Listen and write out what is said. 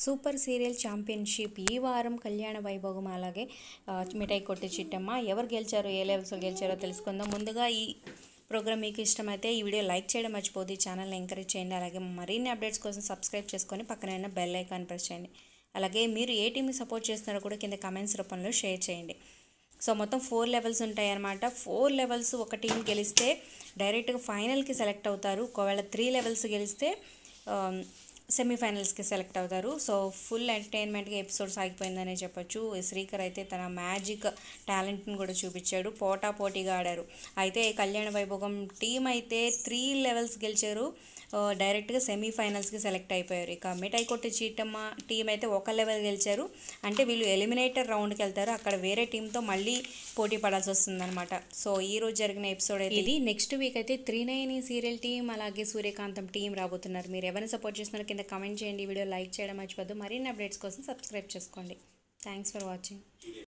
super serial championship ఈ వారం కళ్యాణ వైభోగం అలాగే ఆ, మిఠాయి కొట్టి చిట్టమ్మ ఎవరు గెలిచారో ఏ లెవెల్స్లో గెలిచారో తెలుసుకుందాం ముందుగా ఈ ప్రోగ్రామ్ మీకు ఇష్టమైతే ఈ వీడియో లైక్ చేయడం మర్చిపోద్దు ఈ ఛానల్ని ఎంకరేజ్ చేయండి అలాగే మరిన్ని అప్డేట్స్ కోసం సబ్స్క్రైబ్ చేసుకొని పక్కన బెల్ ఐకాన్ ప్రెస్ చేయండి అలాగే మీరు ఏ టీంని సపోర్ట్ చేస్తున్నారో కూడా కింద కమెంట్స్ రూపంలో షేర్ చేయండి సో మొత్తం ఫోర్ లెవెల్స్ ఉంటాయి అన్నమాట ఫోర్ లెవెల్స్ ఒక టీం గెలిస్తే డైరెక్ట్గా ఫైనల్కి సెలెక్ట్ అవుతారు ఒకవేళ త్రీ లెవెల్స్ గెలిస్తే సెమీఫైనల్స్కి సెలెక్ట్ అవుతారు సో ఫుల్ ఎంటర్టైన్మెంట్గా ఎపిసోడ్ సాగిపోయిందనే చెప్పొచ్చు శ్రీకర్ అయితే తన మ్యాజిక్ టాలెంట్ని కూడా చూపించాడు పోటా పోటీగా ఆడారు అయితే కళ్యాణ వైభోగం టీం అయితే త్రీ లెవెల్స్ గెలిచారు ఆ, డైరెక్ట్గా సెమీఫైనల్స్కి సెలెక్ట్ అయిపోయారు ఇక మిఠాయి కొట్టి చీటమ్మ టీం అయితే ఒక లెవెల్ గెలిచారు అంటే వీళ్ళు ఎలిమినేటర్ రౌండ్కి వెళ్తారు అక్కడ వేరే టీంతో మళ్ళీ పోటీ పడాల్సి వస్తుందన్నమాట సో ఈ రోజు జరిగిన ఎపిసోడ్ అయితే ఇది నెక్స్ట్ వీక్ అయితే త్రీ నైన్ సీరియల్ టీం అలాగే సూర్యకాంతం టీం రాబోతున్నారు మీరు ఎవరైనా సపోర్ట్ చేస్తున్నారు కింద కమెంట్ చేయండి వీడియో లైక్ చేయడం మర్చిపోద్దు మరిన్ని అప్డేట్స్ కోసం సబ్స్క్రైబ్ చేసుకోండి థ్యాంక్స్ ఫర్ వాచింగ్